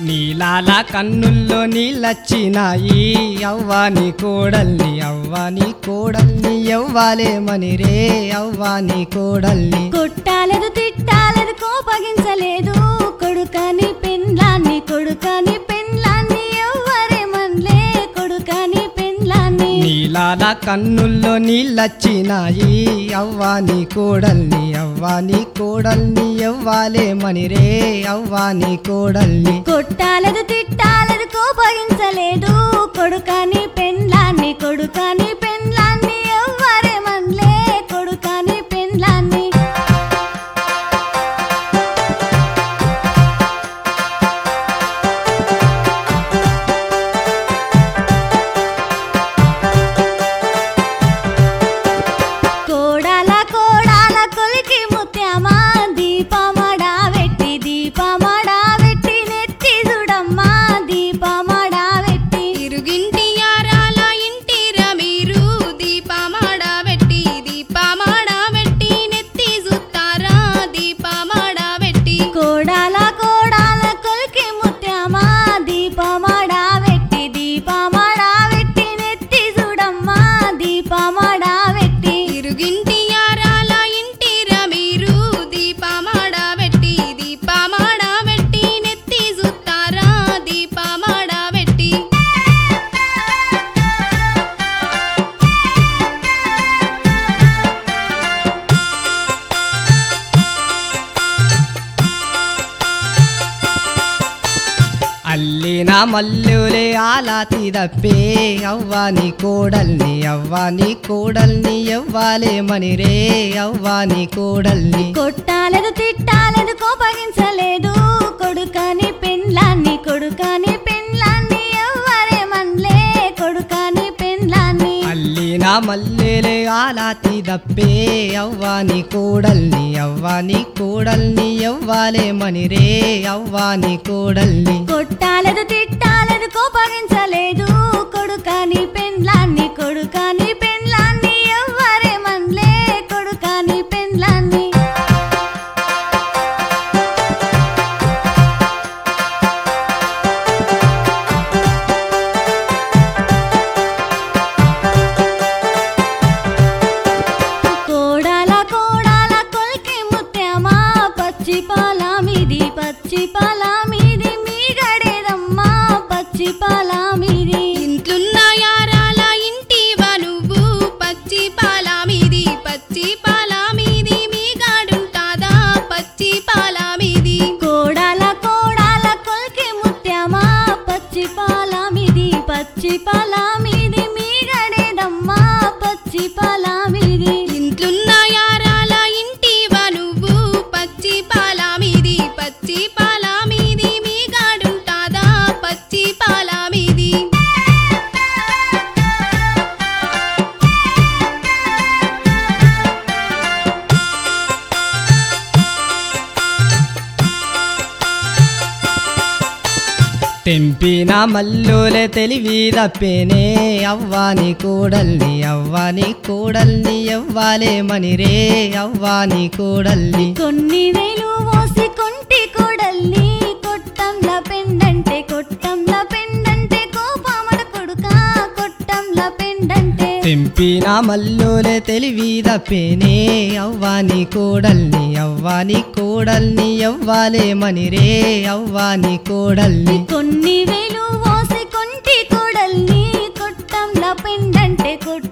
నీలాల కన్నుల్లో నీళ్ళచ్చినాయి అవ్వాని కోడల్ని అవ్వాని కోడల్ని ఎవ్వాలేమని రే అవ్వాని కోడల్ని కొట్టాలేదు తిట్టాలేదు కోపగించలేదు కొడుకని పెండ్లాన్ని కొడుకని పెండ్లాన్ని ఎవ్వరేమన్లే కొడుకని పెండ్లాన్ని నీలాల కన్నుల్లో నీళ్ళచ్చినాయి అవ్వాని కోడల్ని అవ్వాని కోడల్ని ఎవ్వాలేమని రే అవ్వాని కోడల్ని కొట్టాలేదు తిట్టాలేదు కోపగించలేదు కొడుకని పెండ్లాన్ని కొడుకని పెండ్లాన్ని ఎవ్వరేమన్లే కొడుకని పెండ్లాన్ని కోడాల కోడాల కొలికి ముత్యమా దీపమడా వెట్టి దీపమడా వెట్టి నెత్తి చూడమ్మా దీపమడా వెట్టి ఇరుగింటి యారాల ఇంటిర మీరు దీపమాడ పెట్టి దీపమాడ పెట్టి నెత్తి జుత్తారా దీపమాడ పెట్టి కోడాల కోడాల కొలికి ముత్యమా దీపమడా వెట్టి దీపమడా వెట్టి నెత్తి చూడమ్మా దీపమడా వెట్టి ఇరుగింటి యారాల ఇంటిర మీరు దీపమాడ పెట్టి దీపమాడ పెట్టి నెత్తి జుత్తారా దీపమాడ పెట్టి అల్లిన మల్లులే ఆలాతి దప్పే అవ్వాని కోడల్ని అవ్వాని కోడల్ని ఎవ్వాలేమని రే అవ్వాని కోడల్ని కొట్టాలేదు తిట్టాలేదు కోపగించలేదు కొడుకని పెండ్లాన్ని కొడుకని పెండ్లాన్ని ఎవ్వరేమన్లే కొడుకని పెండ్లాన్ని అల్లిన మల్లెలే ఆలాతి దప్పే అవ్వాని కోడల్ని అవ్వాని కోడల్ని ఎవ్వాలేమని రే అవ్వాని కోడల్ని కొట్టాలేదు తిట్టాలేదు కోపగించలేదు కొడుకని పెండ్లాన్ని కొడుకని పెండ్లాన్ని ఎవ్వరేమన్లే కొడుకని పెండ్లాన్ని కోడాల కోడాల కొల్కి ముత్యమా పచ్చి పాల మీది పచ్చి పాల మీది మీ గడేదమ్మా పచ్చి పాల మీది ఇంట్లున్న యారాల ఇంటివా నువ్వు పచ్చి పాల మీది పచ్చి పాల మీది మీ గాడుంటాదా పచ్చి పాల మీది కోడాల కోడాల కొల్కి ముత్యమా పచ్చి పాల మీది పచ్చి పాల మీది మీ గడేదమ్మా పచ్చి పాల మీది ఇంట్లున్న యారాల ఇంటివా నువ్వు పచ్చి పాల మీది పచ్చి పాల మీది మీ గాడుంటాదా పచ్చి పాల మీది తెంపిన మల్లులే తెలివి దప్పేనే అవ్వాని కోడల్ని అవ్వాని కోడల్ని ఎవ్వాలేమని రే అవ్వాని కోడల్ని కొన్ని వేలు మోసి కొంటి కొడల్ని కొట్టంల పెండంటే కొట్టంల పెండంటే కోపమడ కొడుక కొట్టంల పెండంటే తెంపిన మల్లులే తెలివి దప్పేనే అవ్వాని కోడల్ని అవ్వాని కోడల్ని ఎవ్వాలేమని రే అవ్వాని కోడల్ని కొన్ని వేలు మోసి కొంటి కొడల్ని కొట్టంల పెండంటే కొట్ట